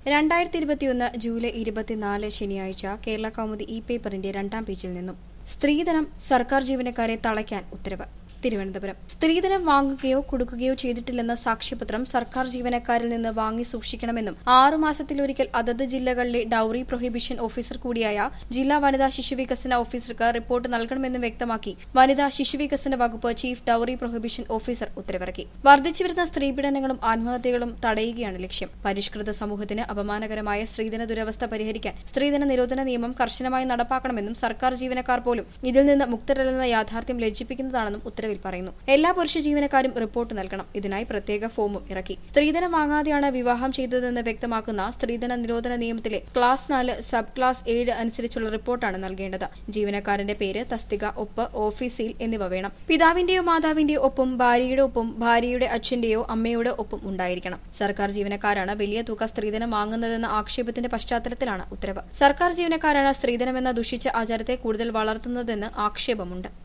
രണ്ടായിരത്തി ഇരുപത്തിയൊന്ന് ജൂലൈ ഇരുപത്തിനാല് ശനിയാഴ്ച കേരള കൗമുദി ഇ പേപ്പറിന്റെ രണ്ടാം പേജിൽ നിന്നും സ്ത്രീധനം സർക്കാർ ജീവനക്കാരെ തളയ്ക്കാൻ ഉത്തരവ് തിരുവനന്തപുരം സ്ത്രീധനം വാങ്ങുകയോ കൊടുക്കുകയോ ചെയ്തിട്ടില്ലെന്ന സാക്ഷ്യപത്രം സർക്കാർ ജീവനക്കാരിൽ നിന്ന് വാങ്ങി സൂക്ഷിക്കണമെന്നും ആറു മാസത്തിലൊരിക്കൽ അതത് ജില്ലകളിലെ ഡൌറി പ്രൊഹിബിഷൻ ഓഫീസർ കൂടിയായ ജില്ലാ വനിതാ ശിശുവികസന ഓഫീസർക്ക് റിപ്പോർട്ട് നൽകണമെന്നും വ്യക്തമാക്കി വനിതാ ശിശുവികസന വകുപ്പ് ചീഫ് ഡൌറി പ്രൊഹിബിഷൻ ഓഫീസർ ഉത്തരവിറക്കി വർദ്ധിച്ചുവരുന്ന സ്ത്രീപീഡനങ്ങളും ആത്മഹത്യകളും തടയുകയാണ് ലക്ഷ്യം പരിഷ്കൃത സമൂഹത്തിന് അപമാനകരമായ സ്ത്രീധന ദുരവസ്ഥ പരിഹരിക്കാൻ സ്ത്രീധന നിരോധന നിയമം കർശനമായി നടപ്പാക്കണമെന്നും സർക്കാർ ജീവനക്കാർ പോലും ഇതിൽ നിന്ന് മുക്തരല്ലെന്ന യാഥാർത്ഥ്യം ലജ്ജിപ്പിക്കുന്നതാണെന്നും ഉത്തരവിൽ പറയുന്നു എല്ലാ പുരുഷ ജീവനക്കാരും റിപ്പോർട്ട് നൽകണം ഇതിനായി പ്രത്യേക ഫോമും ഇറക്കി സ്ത്രീധനം വാങ്ങാതെയാണ് വിവാഹം ചെയ്തതെന്ന് വ്യക്തമാക്കുന്ന സ്ത്രീധന നിരോധന നിയമത്തിലെ ക്ലാസ് നാല് സബ് ക്ലാസ് ഏഴ് അനുസരിച്ചുള്ള റിപ്പോർട്ടാണ് നൽകേണ്ടത് ജീവനക്കാരന്റെ പേര് തസ്തിക ഒപ്പ് ഓഫീസിൽ എന്നിവ വേണം പിതാവിന്റെയോ മാതാവിന്റെയോ ഒപ്പും ഭാര്യയുടെ ഒപ്പും ഭാര്യയുടെ അച്ഛന്റെയോ അമ്മയുടെ ഒപ്പും ഉണ്ടായിരിക്കണം സർക്കാർ ജീവനക്കാരാണ് വലിയ തുക സ്ത്രീധനം വാങ്ങുന്നതെന്ന ആക്ഷേപത്തിന്റെ പശ്ചാത്തലത്തിലാണ് ഉത്തരവ് സർക്കാർ ജീവനക്കാരാണ് സ്ത്രീധനമെന്ന ദുഷിച്ച ആചാരത്തെ കൂടുതൽ വളർത്തുന്നതെന്ന് ആക്ഷേപമുണ്ട്